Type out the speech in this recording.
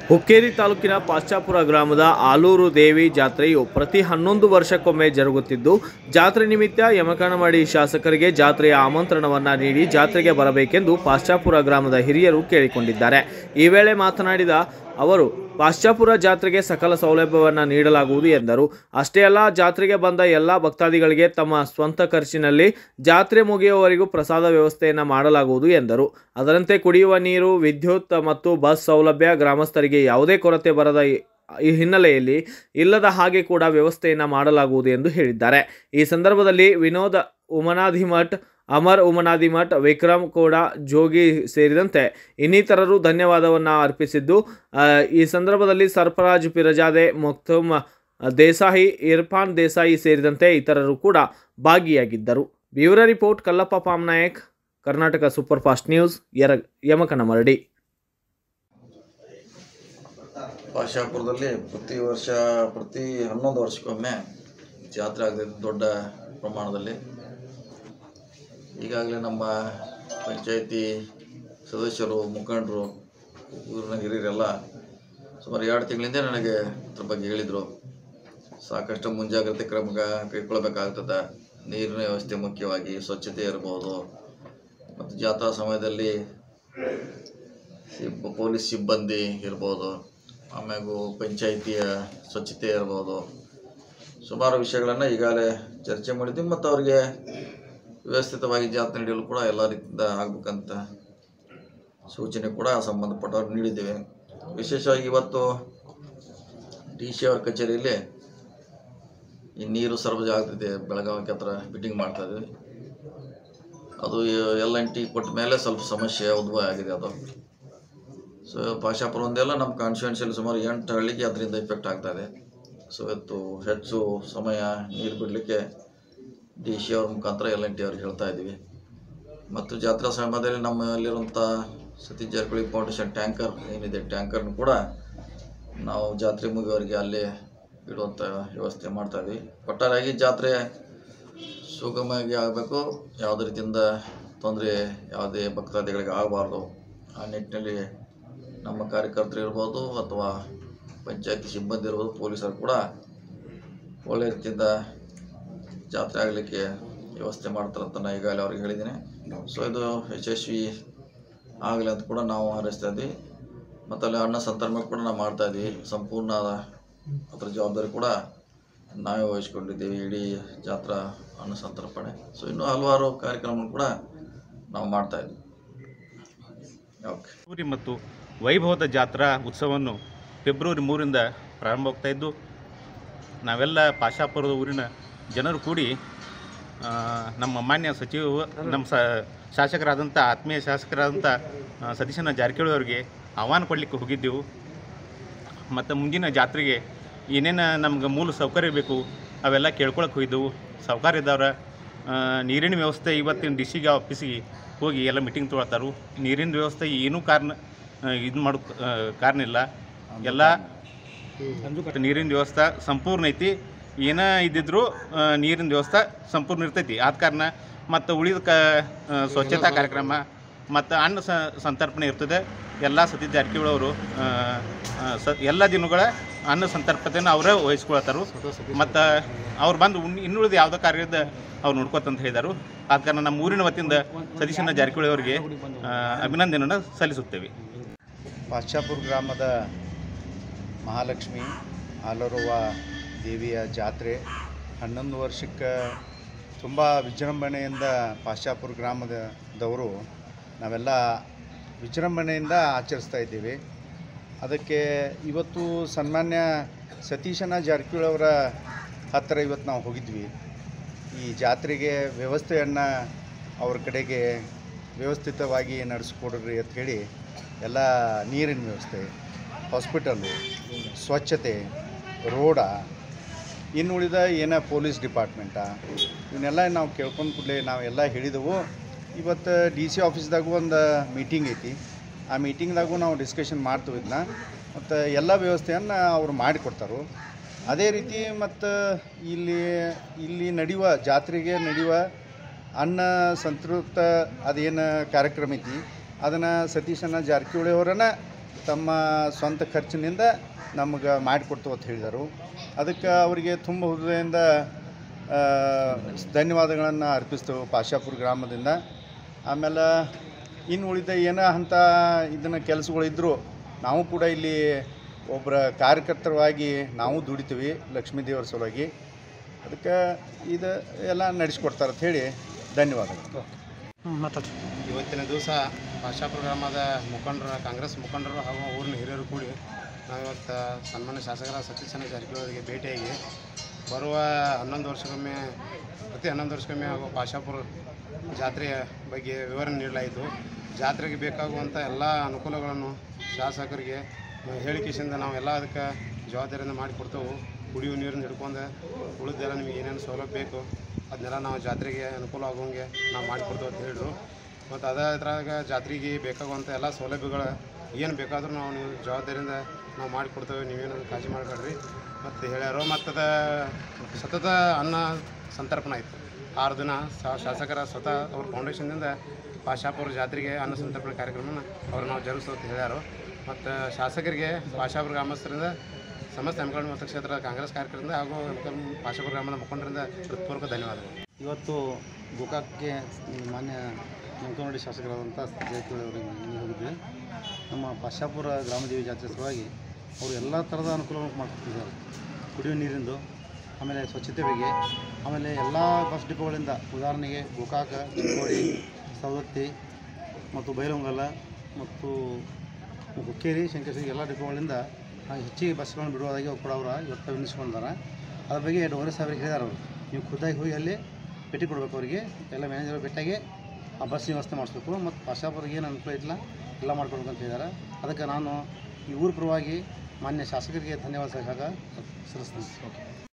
ಹುಕ್ಕೇರಿ ತಾಲೂಕಿನ ಪಾಶ್ಚಾಪುರ ಗ್ರಾಮದ ಆಲೂರು ದೇವಿ ಜಾತ್ರೆಯು ಪ್ರತಿ ಹನ್ನೊಂದು ವರ್ಷಕ್ಕೊಮ್ಮೆ ಜರುಗುತ್ತಿದ್ದು ಜಾತ್ರೆ ನಿಮಿತ್ತ ಯಮಕನಮಡಿ ಶಾಸಕರಿಗೆ ಜಾತ್ರೆಯ ಆಮಂತ್ರಣವನ್ನ ನೀಡಿ ಜಾತ್ರೆಗೆ ಬರಬೇಕೆಂದು ಪಾಶ್ಚಾಪುರ ಗ್ರಾಮದ ಹಿರಿಯರು ಕೇಳಿಕೊಂಡಿದ್ದಾರೆ ಈ ವೇಳೆ ಮಾತನಾಡಿದ ಅವರು ಪಾಶ್ಚಾಪುರ ಜಾತ್ರೆಗೆ ಸಕಲ ಸೌಲಭ್ಯವನ್ನು ನೀಡಲಾಗುವುದು ಎಂದರು ಅಷ್ಟೇ ಅಲ್ಲ ಜಾತ್ರೆಗೆ ಬಂದ ಎಲ್ಲ ಭಕ್ತಾದಿಗಳಿಗೆ ತಮ್ಮ ಸ್ವಂತ ಖರ್ಚಿನಲ್ಲಿ ಜಾತ್ರೆ ಮುಗಿಯುವವರೆಗೂ ಪ್ರಸಾದ ವ್ಯವಸ್ಥೆಯನ್ನು ಮಾಡಲಾಗುವುದು ಎಂದರು ಅದರಂತೆ ಕುಡಿಯುವ ನೀರು ವಿದ್ಯುತ್ ಮತ್ತು ಬಸ್ ಸೌಲಭ್ಯ ಗ್ರಾಮಸ್ಥರಿಗೆ ಯಾವುದೇ ಕೊರತೆ ಬರದ ಈ- ಈ ಹಿನ್ನೆಲೆಯಲ್ಲಿ ಇಲ್ಲದ ಹಾಗೆ ಕೂಡ ವ್ಯವಸ್ಥೆಯನ್ನು ಮಾಡಲಾಗುವುದು ಎಂದು ಹೇಳಿದ್ದಾರೆ ಈ ಸಂದರ್ಭದಲ್ಲಿ ವಿನೋದ್ ಉಮನಾಧಿಮಠ್ ಅಮರ್ ಉಮನಾದಿಮಠ್ ವಿಕ್ರಮ್ ಕೋಡ ಜೋಗಿ ಸೇರಿದಂತೆ ಇನ್ನಿತರರು ಧನ್ಯವಾದವನ್ನು ಅರ್ಪಿಸಿದ್ದು ಆ, ಈ ಸಂದರ್ಭದಲ್ಲಿ ಸರ್ಫರಾಜ್ ಪಿರಜಾದೆ ಮುಕ್ತುಮ್ ದೇಸಾಯಿ ಇರ್ಫಾನ್ ದೇಸಾಯಿ ಸೇರಿದಂತೆ ಇತರರು ಕೂಡ ಭಾಗಿಯಾಗಿದ್ದರು bureau report Kallappa Pamnayak Karnataka super fast news ಯರ ಯಮಕನಮರಡಿ ಪಾಶಾಪುರದಲ್ಲಿ ಪ್ರತಿ ವರ್ಷ ಪ್ರತಿ ಹನ್ನೊಂದು ವರ್ಷಕ್ಕೊಮ್ಮೆ ಜಾತ್ರೆ ಆಗ್ತಿದೆ ದೊಡ್ಡ ಪ್ರಮಾಣದಲ್ಲಿ ಈಗಾಗಲೇ ನಮ್ಮ ಪಂಚಾಯತಿ ಸದಸ್ಯರು ಮುಖಂಡರು ಊರಿನ ಹಿರಿಯರೆಲ್ಲ ಸುಮಾರು ಎರಡು ತಿಂಗಳಿಂದ ನನಗೆ ಅದ್ರ ಬಗ್ಗೆ ಹೇಳಿದರು ಸಾಕಷ್ಟು ಮುಂಜಾಗ್ರತೆ ಕ್ರಮ ಕೈಗೊಳ್ಳಬೇಕಾಗ್ತದೆ ನೀರಿನ ವ್ಯವಸ್ಥೆ ಮುಖ್ಯವಾಗಿ ಸ್ವಚ್ಛತೆ ಇರ್ಬೋದು ಮತ್ತು ಜಾತ್ರಾ ಸಮಯದಲ್ಲಿ ಸಿಬ್ ಪೊಲೀಸ್ ಸಿಬ್ಬಂದಿ ಇರ್ಬೋದು ಆಮ್ಯಾಗೂ ಪಂಚಾಯಿತಿಯ ಸ್ವಚ್ಛತೆ ಇರ್ಬೋದು ಸುಮಾರು ವಿಷಯಗಳನ್ನು ಈಗಾಗಲೇ ಚರ್ಚೆ ಮಾಡಿದ್ವಿ ಮತ್ತು ಅವರಿಗೆ ವ್ಯವಸ್ಥಿತವಾಗಿ ಜಾತ್ರೆ ನಡೆಯಲು ಕೂಡ ಎಲ್ಲ ರೀತಿಯಿಂದ ಆಗ್ಬೇಕಂತ ಸೂಚನೆ ಕೂಡ ಸಂಬಂಧಪಟ್ಟವ್ರು ನೀಡಿದ್ದೇವೆ ವಿಶೇಷವಾಗಿ ಇವತ್ತು ಡಿ ಸಿ ಅವ್ರ ಕಚೇರಿಯಲ್ಲಿ ಈ ನೀರು ಸರಬರಾಜು ಆಗ್ತಿದೆ ಬೆಳಗಾವಿ ಹತ್ರ ಮೀಟಿಂಗ್ ಮಾಡ್ತಾ ಇದ್ವಿ ಅದು ಎಲ್ ಎನ್ ಟಿ ಕೊಟ್ಟ ಮೇಲೆ ಸ್ವಲ್ಪ ಸಮಸ್ಯೆ ಉದ್ಭವ ಆಗಿದೆ ಅದು ಸೊ ಪಾಶಾಪುರ ಒಂದೆಲ್ಲ ನಮ್ಮ ಕಾನ್ಸ್ಟಿಟ್ಯೂನ್ಸಿಯಲ್ಲಿ ಸುಮಾರು ಎಂಟು ಹಳ್ಳಿಗೆ ಅದರಿಂದ ಇಫೆಕ್ಟ್ ಆಗ್ತಾ ಇದೆ ಸೊ ಇವತ್ತು ಹೆಚ್ಚು ಸಮಯ ನೀರು ಬಿಡಲಿಕ್ಕೆ ಡಿ ಸಿ ಅವ್ರ ಮುಖಾಂತರ ಎಲ್ ಎನ್ ಟಿ ಅವ್ರಿಗೆ ಹೇಳ್ತಾ ಇದ್ದೀವಿ ಮತ್ತು ಜಾತ್ರಾ ಸಮಯದಲ್ಲಿ ನಮ್ಮಲ್ಲಿರುವಂಥ ಸತೀಶ್ ಜಾರಕಿಹೊಳಿ ಫೌಂಡೇಶನ್ ಟ್ಯಾಂಕರ್ ಏನಿದೆ ಟ್ಯಾಂಕರ್ನು ಕೂಡ ನಾವು ಜಾತ್ರೆ ಮುಗಿಯೋವರೆಗೆ ಅಲ್ಲೇ ಇಡುವಂಥ ವ್ಯವಸ್ಥೆ ಮಾಡ್ತಾ ಇದ್ವಿ ಒಟ್ಟಾರೆಯಾಗಿ ಜಾತ್ರೆ ಸುಗಮವಾಗಿ ಆಗಬೇಕು ಯಾವುದೇ ರೀತಿಯಿಂದ ತೊಂದರೆ ಯಾವುದೇ ಭಕ್ತಾದಿಗಳಿಗೆ ಆಗಬಾರ್ದು ಆ ನಿಟ್ಟಿನಲ್ಲಿ ನಮ್ಮ ಕಾರ್ಯಕರ್ತರು ಇರ್ಬೋದು ಅಥವಾ ಪಂಚಾಯತಿ ಸಿಬ್ಬಂದಿ ಇರ್ಬೋದು ಪೊಲೀಸರು ಕೂಡ ಒಳ್ಳೆ ರೀತಿಯಿಂದ ಜಾತ್ರೆ ಆಗಲಿಕ್ಕೆ ವ್ಯವಸ್ಥೆ ಮಾಡ್ತಾರಂತ ನಾನು ಈಗಾಗಲೇ ಅವ್ರಿಗೆ ಹೇಳಿದ್ದೀನಿ ಸೊ ಇದು ಯಶಸ್ವಿ ಆಗಲಿ ಅಂತ ಕೂಡ ನಾವು ಹಾರೈಸ್ತಾ ಇದ್ವಿ ಮತ್ತು ಅಲ್ಲಿ ಅನ್ನ ಸಂತರ್ಪಣೆ ಕೂಡ ನಾವು ಮಾಡ್ತಾ ಇದ್ವಿ ಸಂಪೂರ್ಣ ಅದರ ಜವಾಬ್ದಾರಿ ಕೂಡ ನಾವೇ ವಹಿಸ್ಕೊಂಡಿದ್ದೀವಿ ಇಡೀ ಜಾತ್ರಾ ಅನ್ನ ಸಂತರ್ಪಣೆ ಸೊ ಇನ್ನೂ ಹಲವಾರು ಕಾರ್ಯಕ್ರಮ ಕೂಡ ನಾವು ಮಾಡ್ತಾ ಇದ್ವಿ ಓಕೆ ಊರಿ ಮತ್ತು ವೈಭವದ ಜಾತ್ರಾ ಉತ್ಸವವನ್ನು ಫೆಬ್ರವರಿ ಮೂರಿಂದ ಪ್ರಾರಂಭವಾಗ್ತಾ ಇದ್ದು ನಾವೆಲ್ಲ ಪಾಶಾಪುರದ ಊರಿನ ಜನರು ಕೂಡಿ ಆ, ನಮ್ಮ ಮಾನ್ಯ ಸಚಿವ ನಮ್ಮ ಸ ಶಾಸಕರಾದಂಥ ಆತ್ಮೀಯ ಶಾಸಕರಾದಂಥ ಆ, ಸತೀಶನ ಜಾರಕಿಹೊಳಿ ಅವರಿಗೆ ಆಹ್ವಾನ ಕೊಡಲಿಕ್ಕೆ ಹೋಗಿದ್ದೆವು ಮತ್ತು ಮುಂದಿನ ಜಾತ್ರೆಗೆ ಏನೇನು ನಮ್ಗೆ ಮೂಲ ಸೌಕರ್ಯ ಬೇಕು ಅವೆಲ್ಲ ಕೇಳ್ಕೊಳಕ್ಕೆ ಹೋಗಿದ್ದೆವು ಸೌಕರ್ಯ ಇದ್ದವ್ರ ನೀರಿನ ವ್ಯವಸ್ಥೆ ಇವತ್ತಿನ ಡಿ ಸಿಗೆ ಆಫೀಸಿಗೆ ಹೋಗಿ ಎಲ್ಲ ಮೀಟಿಂಗ್ ತೊಗೊಳ್ತಾರು ನೀರಿನ ವ್ಯವಸ್ಥೆ ಏನೂ ಕಾರಣ ಇದು ಮಾಡೋ ಆ, ಕಾರಣ ಇಲ್ಲ ಎಲ್ಲ ನೀರಿನ ವ್ಯವಸ್ಥೆ ಸಂಪೂರ್ಣ ಐತಿ ಏನ ಇದ್ದಿದ್ರು ಆ, ನೀರಿನ ವ್ಯವಸ್ಥೆ ಸಂಪೂರ್ಣ ಇರ್ತೈತಿ ಆದ ಕಾರಣ ಮತ್ತು ಉಳಿದ ಕ ಆ, ಸ್ವಚ್ಛತಾ ಕಾರ್ಯಕ್ರಮ ಮತ್ತು ಅನ್ನ ಸ ಸಂತರ್ಪಣೆ ಇರ್ತದೆ ಎಲ್ಲ ಸತೀಶ್ ಜಾರಕಿಹೊಳಿ ಅವರು ಆ, ಆ, ಸ ಎಲ್ಲ ದಿನಗಳ ಅನ್ನ ಸಂತರ್ಪಣೆಯನ್ನು ಅವರೇ ವಹಿಸ್ಕೊಳ್ತಾರು ಮತ್ತು ಅವ್ರು ಬಂದು ಉಣ್ ಇನ್ನುಳಿದ ಯಾವುದೋ ಕಾರ್ಯದ ಅವ್ರು ನೋಡ್ಕೋತಂತ ಹೇಳಿದರು ಆದ ಕಾರಣ ನಮ್ಮ ಊರಿನ ವತಿಯಿಂದ ಸತೀಶನ ಜಾರಕಿಹೊಳಿ ಅವರಿಗೆ ಆ, ಅಭಿನಂದನೆಯನ್ನು ಸಲ್ಲಿಸುತ್ತೇವೆ ಪಾಶ್ಚಾಪುರ ಗ್ರಾಮದ ಮಹಾಲಕ್ಷ್ಮಿ ಆಲರುವ ದೇವಿಯ ಜಾತ್ರೆ ಹನ್ನೊಂದು ವರ್ಷಕ್ಕೆ ತುಂಬ ವಿಜೃಂಭಣೆಯಿಂದ ಪಾಶ್ಚಾಪುರ ಗ್ರಾಮದವರು ನಾವೆಲ್ಲ ವಿಜೃಂಭಣೆಯಿಂದ ಆಚರಿಸ್ತಾ ಇದ್ದೀವಿ ಅದಕ್ಕೆ ಇವತ್ತು ಸನ್ಮಾನ್ಯ ಸತೀಶನ ಜಾರಕಿಹೊಳಿ ಅವರ ಹತ್ತಿರ ಇವತ್ತು ನಾವು ಹೋಗಿದ್ವಿ ಈ ಜಾತ್ರೆಗೆ ವ್ಯವಸ್ಥೆಯನ್ನು ಅವ್ರ ಕಡೆಗೆ ವ್ಯವಸ್ಥಿತವಾಗಿ ನಡೆಸ್ಕೊಡ್ರಿ ಅಂತ ಹೇಳಿ ಎಲ್ಲ ನೀರಿನ ವ್ಯವಸ್ಥೆ ಹಾಸ್ಪಿಟಲ್ಲು ಸ್ವಚ್ಛತೆ ರೋಡ ಇನ್ನು ಉಳಿದ ಏನ ಪೊಲೀಸ್ ಡಿಪಾರ್ಟ್ಮೆಂಟ ಇವನ್ನೆಲ್ಲ ನಾವು ಕೇಳ್ಕೊಂಡು ಕೂಡಲೇ ನಾವೆಲ್ಲ ಹೇಳಿದೆವು ಇವತ್ತು ಡಿ ಸಿ ಆಫೀಸ್ದಾಗೂ ಒಂದು ಮೀಟಿಂಗ್ ಐತಿ ಆ ಮೀಟಿಂಗ್ದಾಗೂ ನಾವು ಡಿಸ್ಕಷನ್ ಮಾಡ್ತೀವಿ ಇದನ್ನ ಮತ್ತು ಎಲ್ಲ ವ್ಯವಸ್ಥೆಯನ್ನು ಅವ್ರು ಮಾಡಿಕೊಡ್ತಾರೆ ಅದೇ ರೀತಿ ಮತ್ತು ಇಲ್ಲಿ ಇಲ್ಲಿ ನಡೆಯುವ ಜಾತ್ರೆಗೆ ನಡೆಯುವ ಅನ್ನ ಸಂತೃಪ್ತ ಅದೇನು ಕಾರ್ಯಕ್ರಮ ಐತಿ ಅದನ್ನು ಸತೀಶನ ಜಾರಕಿಹೊಳಿ ಅವರನ್ನ ತಮ್ಮ ಸ್ವಂತ ಖರ್ಚಿನಿಂದ ನಮಗೆ ಮಾಡಿಕೊಡ್ತು ಅಂತ ಹೇಳಿದರು ಅದಕ್ಕೆ ಅವರಿಗೆ ತುಂಬ ಹೃದಯದಿಂದ ಆ, ಧನ್ಯವಾದಗಳನ್ನು ಅರ್ಪಿಸ್ತೇವೆ ಪಾಶಾಪುರ ಗ್ರಾಮದಿಂದ ಆಮೇಲೆ ಇನ್ನು ಉಳಿದ ಏನೋ ಅಂಥ ಇದನ್ನು ಕೆಲಸಗಳು ಇದ್ದರೂ ನಾವು ಕೂಡ ಇಲ್ಲಿ ಒಬ್ಬರ ಕಾರ್ಯಕರ್ತರವಾಗಿ ನಾವು ದುಡಿತೀವಿ ಲಕ್ಷ್ಮೀ ದೇವರ ಸಲುವಾಗಿ ಅದಕ್ಕೆ ಇದು ಎಲ್ಲ ನಡೆಸ್ಕೊಡ್ತಾರೆ ಅಂತ ಹೇಳಿ ಧನ್ಯವಾದಗಳು ಇವತ್ತಿನ ದಿವಸ ಭಾಷಾಪುರ ಗ್ರಾಮದ ಮುಖಂಡರ ಕಾಂಗ್ರೆಸ್ ಮುಖಂಡರು ಹಾಗೂ ಊರಿನ ಹಿರಿಯರು ಕೂಡಿ ನಾವಿವತ್ತು ಸನ್ಮಾನ್ಯ ಶಾಸಕರ ಸತೀಶನ ಜಾರಕಿಹೊಳಿಗೆ ಭೇಟಿಯಾಗಿ ಬರುವ ಹನ್ನೊಂದು ವರ್ಷಕ್ಕೊಮ್ಮೆ ಪ್ರತಿ ಹನ್ನೊಂದು ವರ್ಷಕ್ಕೊಮ್ಮೆ ಹಾಗೂ ಭಾಷಾಪುರ ಜಾತ್ರೆಯ ಬಗ್ಗೆ ವಿವರಣೆ ನೀಡಲಾಯಿತು ಜಾತ್ರೆಗೆ ಬೇಕಾಗುವಂಥ ಎಲ್ಲ ಅನುಕೂಲಗಳನ್ನು ಶಾಸಕರಿಗೆ ಹೇಳಿಕೆಸಿಂದ ನಾವೆಲ್ಲ ಅದಕ್ಕೆ ಜವಾಬ್ದಾರಿಯಿಂದ ಮಾಡಿಕೊಡ್ತೇವೆ ಕುಡಿಯುವ ನೀರನ್ನು ಹಿಡ್ಕೊಂಡು ಉಳಿದೆಲ್ಲ ನಿಮಗೆ ಏನೇನು ಸೌಲಭ್ಯ ಬೇಕು ಅದನ್ನೆಲ್ಲ ನಾವು ಜಾತ್ರೆಗೆ ಅನುಕೂಲ ಆಗೋಂಗೆ ನಾವು ಮಾಡಿಕೊಡ್ತೇವೆ ಅಂತ ಹೇಳಿದ್ರು ಮತ್ತು ಅದೇ ಇದ್ರಾಗ ಜಾತ್ರೆಗೆ ಬೇಕಾಗುವಂಥ ಎಲ್ಲ ಸೌಲಭ್ಯಗಳು ಏನು ಬೇಕಾದರೂ ನಾವು ನೀವು ಜವಾಬ್ದಾರಿಯಿಂದ ನಾವು ಮಾಡಿಕೊಡ್ತೇವೆ ನೀವೇನು ಕಾಳಜಿ ಮಾಡಬೇಡ್ರಿ ಮತ್ತು ಹೇಳ್ಯಾರೋ ಮತ್ತು ಅದ ಸತತ ಅನ್ನ ಸಂತರ್ಪಣೆ ಆಯಿತು ಆರು ದಿನ ಶಾ- ಶಾಸಕರ ಸ್ವತಃ ಅವ್ರ ಫೌಂಡೇಶನ್ದಿಂದ ಭಾಷಾಪುರ ಜಾತ್ರೆಗೆ ಅನ್ನ ಸಂತರ್ಪಣೆ ಕಾರ್ಯಕ್ರಮನ ಅವ್ರು ನಾವು ಜರುಗಿಸ್ತೇವೆ ಅಂತ ಹೇಳ್ಯಾರು ಮತ್ತು ಶಾಸಕರಿಗೆ ಭಾಷಾಪುರ ಗ್ರಾಮಸ್ಥರಿಂದ ಸಮಸ್ತ ಎಮ್ಕಲ್ ಮತಕ್ಷೇತ್ರ ಕಾಂಗ್ರೆಸ್ ಕಾರ್ಯಕರ್ತರಿಂದ ಹಾಗೂ ಎಮ್ಕಲ್ ಭಾಷಾಪುರ ಗ್ರಾಮದ ಮುಖಂಡರಿಂದ ಹೃತ್ಪೂರ್ವಕ ಧನ್ಯವಾದಗಳು ಇವತ್ತು ಗೋಕಾಕ್ಗೆ ಮಾನ್ಯ ಮಂಕನವಾಡಿ ಶಾಸಕರಾದಂಥ ಜಾರಕಿಹೊಳಿ ಅವರಿಗೆ ಮನೆಗೆ ಹೋಗಿದ್ವಿ ನಮ್ಮ ಪಾಶಾಪುರ ಗ್ರಾಮದೇವಿ ಜಾತ್ರೆ ಸಲುವಾಗಿ ಅವರು ಎಲ್ಲ ಥರದ ಅನುಕೂಲವನ್ನು ಮಾಡಿಕೊಟ್ಟಿದ್ದಾರೆ ಕುಡಿಯುವ ನೀರಿಂದು ಆಮೇಲೆ ಸ್ವಚ್ಛತೆ ಬಗ್ಗೆ ಆಮೇಲೆ ಎಲ್ಲ ಬಸ್ ಡಿಪೋಗಳಿಂದ ಉದಾಹರಣೆಗೆ ಗೋಕಾಕ ಚಿಕ್ಕೋಡಿ ಸವದತ್ತಿ ಮತ್ತು ಬೈಲೊಂಗಲ ಮತ್ತು ಹುಕ್ಕೇರಿ ಶಂಕೇಶ್ವರಿ ಎಲ್ಲ ಡಿಪೋಗಳಿಂದ ಆ, ಹೆಚ್ಚಿಗೆ ಬಸ್ಗಳನ್ನು ಬಿಡುವುದಾಗಿ ಕೂಡ ಅವರು ಇವತ್ತು ವಿನಿಸ್ಕೊಂಡಿದ್ದಾರೆ ಅದ್ರ ಬಗ್ಗೆ ಡೋಂಗ್ರೆ ಸಾಹೇಬ್ರಿಗೆ ಹೇಳಿದಾರೆ ಅವರು ನೀವು ಖುದ್ದಾಗಿ ಹೋಗಿ ಅಲ್ಲಿ ಭೇಟಿ ಕೊಡಬೇಕು ಅವರಿಗೆ ಎಲ್ಲ ಮ್ಯಾನೇಜರ್ ಭೇಟಿಯಾಗಿ ಆ ಬಸ್ ವ್ಯವಸ್ಥೆ ಮಾಡಿಸ್ಬೇಕು ಮತ್ತು ಪಾಶಾಪುರಿಗೆ ಏನು ಅನುಕೂಲ ಇಲ್ಲ ಎಲ್ಲ ಮಾಡ್ಕೊಡ್ಬೇಕು ಅಂತ ಹೇಳಿದ್ದಾರೆ ಅದಕ್ಕೆ ನಾನು ಈ ಊರ ಪರವಾಗಿ ಮಾನ್ಯ ಶಾಸಕರಿಗೆ ಧನ್ಯವಾದ ಸಹ ಸಲ್ಲಿಸ್ತೀನಿ